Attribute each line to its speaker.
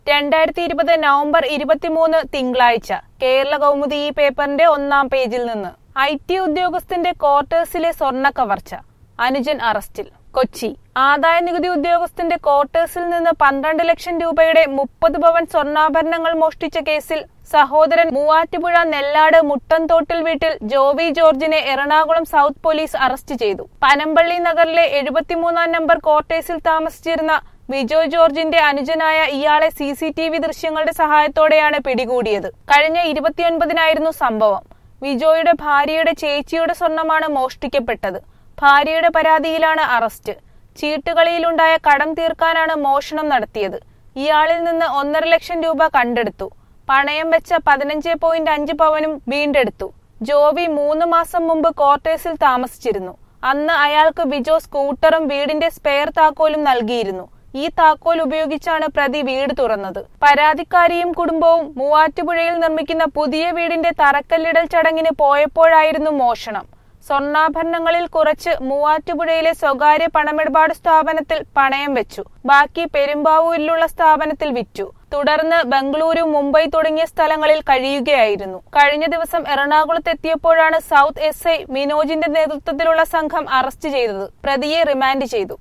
Speaker 1: രണ്ടായിരത്തി ഇരുപത് നവംബർ ഇരുപത്തിമൂന്ന് തിങ്കളാഴ്ച കേരള കൗമുദി ഈ പേപ്പറിന്റെ ഒന്നാം പേജിൽ നിന്ന് ഐ ടി ഉദ്യോഗസ്ഥന്റെ ക്വാർട്ടേഴ്സിലെ സ്വർണ്ണ കവർച്ച അനുജൻ അറസ്റ്റിൽ കൊച്ചി ആദായ നികുതി ഉദ്യോഗസ്ഥന്റെ ക്വാർട്ടേഴ്സിൽ നിന്ന് പന്ത്രണ്ട് ലക്ഷം രൂപയുടെ മുപ്പത് പവൻ സ്വർണ്ണാഭരണങ്ങൾ മോഷ്ടിച്ച കേസിൽ സഹോദരൻ മൂവാറ്റുപുഴ നെല്ലാട് മുട്ടൻതോട്ടിൽ വീട്ടിൽ ജോവി ജോർജിനെ എറണാകുളം സൗത്ത് പോലീസ് അറസ്റ്റ് ചെയ്തു പനമ്പള്ളി നഗറിലെ എഴുപത്തിമൂന്നാം നമ്പർ ക്വാർട്ടേഴ്സിൽ താമസിച്ചിരുന്ന വിജോ ജോർജിന്റെ അനുജനായ ഇയാളെ സി സി ടി വി ദൃശ്യങ്ങളുടെ സഹായത്തോടെയാണ് പിടികൂടിയത് കഴിഞ്ഞ ഇരുപത്തിയൊൻപതിനായിരുന്നു സംഭവം വിജോയുടെ ഭാര്യയുടെ ചേച്ചിയുടെ സ്വർണമാണ് മോഷ്ടിക്കപ്പെട്ടത് ഭാര്യയുടെ പരാതിയിലാണ് അറസ്റ്റ് ചീട്ടുകളിയിലുണ്ടായ കടം തീർക്കാനാണ് മോഷണം നടത്തിയത് ഇയാളിൽ നിന്ന് ഒന്നര ലക്ഷം രൂപ കണ്ടെടുത്തു പണയം വെച്ച പതിനഞ്ച് പോയിന്റ് അഞ്ച് പവനും വീണ്ടെടുത്തു ജോവി മൂന്ന് മാസം മുമ്പ് ക്വാർട്ടേഴ്സിൽ താമസിച്ചിരുന്നു അന്ന് അയാൾക്ക് വിജോ സ്കൂട്ടറും വീടിന്റെ സ്പെയർ താക്കോലും നൽകിയിരുന്നു ഈ താക്കോൽ ഉപയോഗിച്ചാണ് പ്രതി വീട് തുറന്നത് പരാതിക്കാരിയും കുടുംബവും മൂവാറ്റുപുഴയിൽ നിർമ്മിക്കുന്ന പുതിയ വീടിന്റെ തറക്കല്ലിടൽ ചടങ്ങിന് പോയപ്പോഴായിരുന്നു മോഷണം സ്വർണ്ണാഭരണങ്ങളിൽ കുറച്ച് മൂവാറ്റുപുഴയിലെ സ്വകാര്യ പണമിടപാട് സ്ഥാപനത്തിൽ പണയം വെച്ചു ബാക്കി പെരുമ്പാവൂരിലുള്ള സ്ഥാപനത്തിൽ വിറ്റു തുടർന്ന് ബംഗളൂരു മുംബൈ തുടങ്ങിയ സ്ഥലങ്ങളിൽ കഴിയുകയായിരുന്നു കഴിഞ്ഞ ദിവസം എറണാകുളത്തെത്തിയപ്പോഴാണ് സൗത്ത് എസ് ഐ മിനോജിന്റെ നേതൃത്വത്തിലുള്ള സംഘം അറസ്റ്റ് ചെയ്തത് പ്രതിയെ റിമാൻഡ് ചെയ്തു